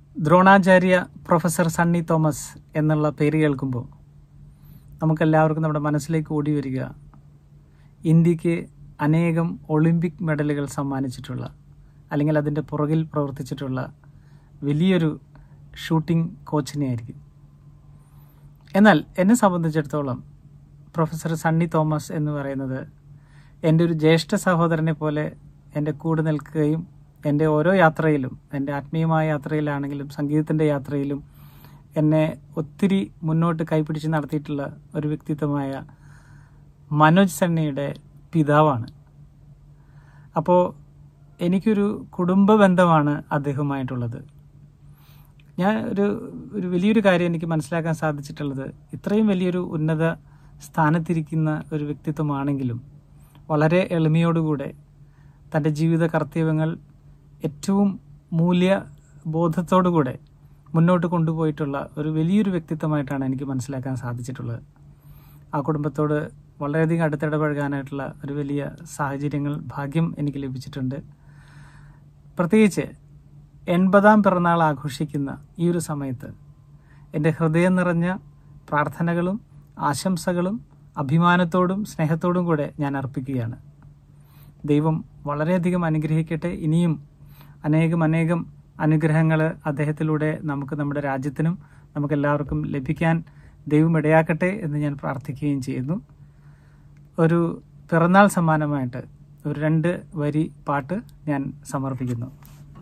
Dronacharya professor Sunny Thomas എന്നുള്ള പേര് കേൾക്കുമ്പോൾ നമുക്കെല്ലാവർക്കും നമ്മുടെ മനസ്സിലേക്ക് ഓടി വരിക ഇന്ത്യക്ക് അനേകം ഒളിമ്പിക് മെഡലുകൾ സമ്മാനിച്ചിട്ടുള്ള അല്ലെങ്കിൽ അതിൻ്റെ പുറകിൽ പ്രവർത്തിച്ചിട്ടുള്ള വലിയൊരു ഷൂട്ടിംഗ് കോച്ചിനെ ആയിരിക്കും എന്നാൽ എന്നെ സംബന്ധിച്ചിടത്തോളം പ്രൊഫസർ സണ്ണി തോമസ് എന്ന് പറയുന്നത് എൻ്റെ ഒരു ജ്യേഷ്ഠ സഹോദരനെ പോലെ എൻ്റെ കൂടെ നിൽക്കുകയും എൻ്റെ ഓരോ യാത്രയിലും എൻ്റെ ആത്മീയമായ യാത്രയിലാണെങ്കിലും സംഗീതത്തിൻ്റെ യാത്രയിലും എന്നെ ഒത്തിരി മുന്നോട്ട് കൈപിടിച്ച് നടത്തിയിട്ടുള്ള ഒരു വ്യക്തിത്വമായ മനോജ് സണ്ണിയുടെ പിതാവാണ് അപ്പോൾ എനിക്കൊരു കുടുംബ ബന്ധമാണ് അദ്ദേഹവുമായിട്ടുള്ളത് ഞാൻ ഒരു ഒരു വലിയൊരു കാര്യം എനിക്ക് മനസ്സിലാക്കാൻ സാധിച്ചിട്ടുള്ളത് ഇത്രയും വലിയൊരു ഉന്നത സ്ഥാനത്തിരിക്കുന്ന ഒരു വ്യക്തിത്വമാണെങ്കിലും വളരെ എളിമയോടുകൂടെ തൻ്റെ ജീവിത കർത്തവ്യങ്ങൾ ഏറ്റവും മൂല്യബോധത്തോടുകൂടെ മുന്നോട്ട് കൊണ്ടുപോയിട്ടുള്ള ഒരു വലിയൊരു വ്യക്തിത്വമായിട്ടാണ് എനിക്ക് മനസ്സിലാക്കാൻ സാധിച്ചിട്ടുള്ളത് ആ കുടുംബത്തോട് വളരെയധികം അടുത്തിടപഴകാനായിട്ടുള്ള ഒരു വലിയ സാഹചര്യങ്ങൾ ഭാഗ്യം എനിക്ക് ലഭിച്ചിട്ടുണ്ട് പ്രത്യേകിച്ച് എൺപതാം പിറന്നാൾ ആഘോഷിക്കുന്ന ഈ ഒരു സമയത്ത് എൻ്റെ ഹൃദയം നിറഞ്ഞ പ്രാർത്ഥനകളും ആശംസകളും അഭിമാനത്തോടും സ്നേഹത്തോടും കൂടെ ഞാൻ അർപ്പിക്കുകയാണ് ദൈവം വളരെയധികം അനുഗ്രഹിക്കട്ടെ ഇനിയും അനേകം അനേകം അനുഗ്രഹങ്ങൾ അദ്ദേഹത്തിലൂടെ നമുക്ക് നമ്മുടെ രാജ്യത്തിനും നമുക്കെല്ലാവർക്കും ലഭിക്കാൻ ദൈവം ഇടയാക്കട്ടെ എന്ന് ഞാൻ പ്രാർത്ഥിക്കുകയും ചെയ്യുന്നു ഒരു പിറന്നാൾ സമ്മാനമായിട്ട് ഒരു രണ്ട് വരി പാട്ട് ഞാൻ സമർപ്പിക്കുന്നു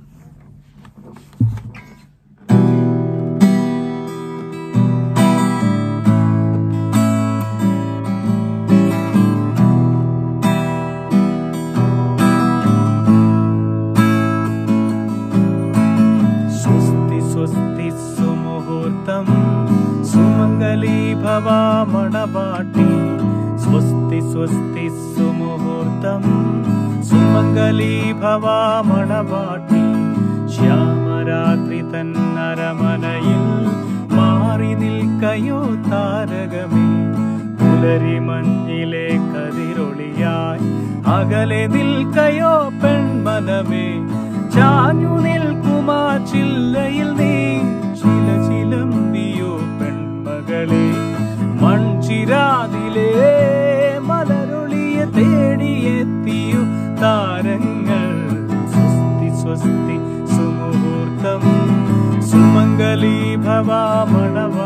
സ്വസ്തി സ്വസ്തി സുമുഹൂർത്തം സുമംഗലീ ഭവാമണവാട്ടി സ്വസ്തി സ്വസ്തി സുമുഹൂർത്തം സുമംഗലീ ഭവാമണവാട്ടി ശ്യാമരാത്രി തന്നരമനയിൽ മാറി നിൽക്കയോ താരകമേ പുലരി മഞ്ഞിലെ കതിരൊളിയായി അകലെ നിൽക്കയോ പെൺമനമേ ചാഞ്ഞു നിൽക്കുമാ ചില്ലയിൽ നീ ചില ചിലമ്പിയോ പെൺമകളെ മൺചിരാതിലേ മലരൊളിയെ തേടിയെത്തിയു താരങ്ങൾ സ്വസ്തി സ്വസ്തി സുമുഹൂർത്തം സുമംഗലീ ഭവാമണവ